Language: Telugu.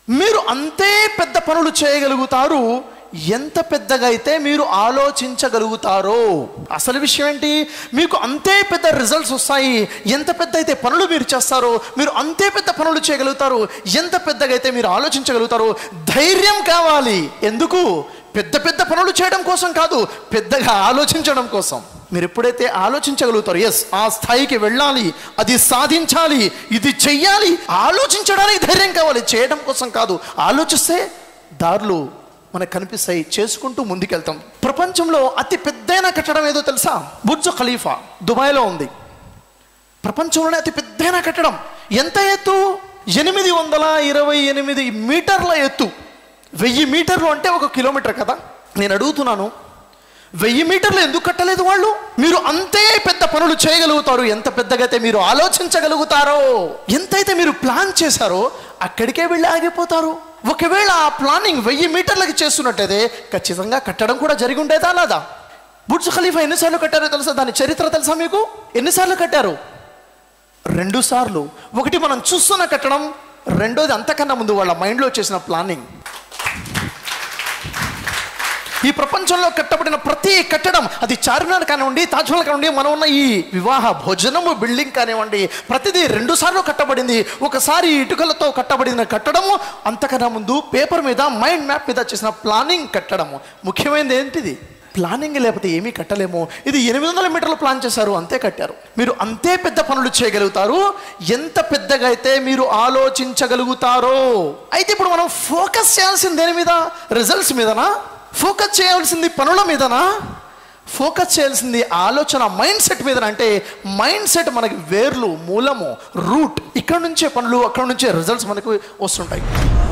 మీరు అంతే పెద్ద పనులు చేయగలుగుతారు ఎంత పెద్దగా అయితే మీరు ఆలోచించగలుగుతారో అసలు విషయం ఏంటి మీకు అంతే పెద్ద రిజల్ట్స్ వస్తాయి ఎంత పెద్ద అయితే పనులు మీరు చేస్తారో మీరు అంతే పెద్ద పనులు చేయగలుగుతారు ఎంత పెద్దగా అయితే మీరు ఆలోచించగలుగుతారో ధైర్యం కావాలి ఎందుకు పెద్ద పెద్ద పనులు చేయడం కోసం కాదు పెద్దగా ఆలోచించడం కోసం మీరు ఎప్పుడైతే ఆలోచించగలుగుతారు ఎస్ ఆ స్థాయికి వెళ్ళాలి అది సాధించాలి ఇది చెయ్యాలి ఆలోచించడానికి ధైర్యం కావాలి చేయడం కోసం కాదు ఆలోచిస్తే దారులు మనకు కనిపిస్తాయి చేసుకుంటూ ముందుకెళ్తాం ప్రపంచంలో అతి పెద్దైన కట్టడం ఏదో తెలుసా బుర్జ్ ఖలీఫా దుబాయ్లో ఉంది ప్రపంచంలోనే అతి పెద్దైన కట్టడం ఎంత ఎత్తు ఎనిమిది వందల ఇరవై ఎనిమిది మీటర్ల ఎత్తు వెయ్యి మీటర్లు అంటే ఒక కిలోమీటర్ కదా నేను అడుగుతున్నాను వెయ్యి మీటర్లు ఎందుకు కట్టలేదు వాళ్ళు మీరు అంతే పెద్ద పనులు చేయగలుగుతారు ఎంత పెద్దగా అయితే మీరు ఆలోచించగలుగుతారో ఎంతైతే మీరు ప్లాన్ చేశారో అక్కడికే వెళ్ళి ఆగిపోతారు ఒకవేళ ఆ ప్లానింగ్ వెయ్యి మీటర్లకి చేస్తున్నట్టయితే ఖచ్చితంగా కట్టడం కూడా జరిగి ఉండేదా లేదా బుడ్జ్ ఖలీఫా ఎన్నిసార్లు కట్టారో తెలుసా దాని చరిత్ర తెలుసా మీకు ఎన్నిసార్లు కట్టారు రెండు సార్లు ఒకటి మనం చూస్తున్న కట్టడం రెండోది అంతకన్నా ముందు వాళ్ళ మైండ్లో చేసిన ప్లానింగ్ ఈ ప్రపంచంలో కట్టబడిన ప్రతి కట్టడం అది చార్మినార్ కానివ్వండి తాజ్మహల్ కానివ్వండి మనం ఉన్న ఈ వివాహ భోజనము బిల్డింగ్ కానివ్వండి ప్రతిదీ రెండు సార్లు కట్టబడింది ఒకసారి ఇటుకలతో కట్టబడిన కట్టడము అంతకన్నా ముందు పేపర్ మీద మైండ్ మ్యాప్ మీద చేసిన ప్లానింగ్ కట్టడము ముఖ్యమైనది ఏంటిది ప్లానింగ్ లేకపోతే ఏమీ కట్టలేము ఇది ఎనిమిది వందల మీటర్లు ప్లాన్ చేశారు అంతే కట్టారు మీరు అంతే పెద్ద పనులు చేయగలుగుతారు ఎంత పెద్దగా అయితే మీరు ఆలోచించగలుగుతారో అయితే ఇప్పుడు మనం ఫోకస్ చేయాల్సింది దేని మీద రిజల్ట్స్ మీదనా ఫోకస్ చేయాల్సింది పనుల మీదనా ఫోకస్ చేయాల్సింది ఆలోచన మైండ్ సెట్ మీద అంటే మైండ్ సెట్ మనకి వేర్లు మూలము రూట్ ఇక్కడ నుంచే పనులు అక్కడ నుంచే రిజల్ట్స్ మనకు వస్తుంటాయి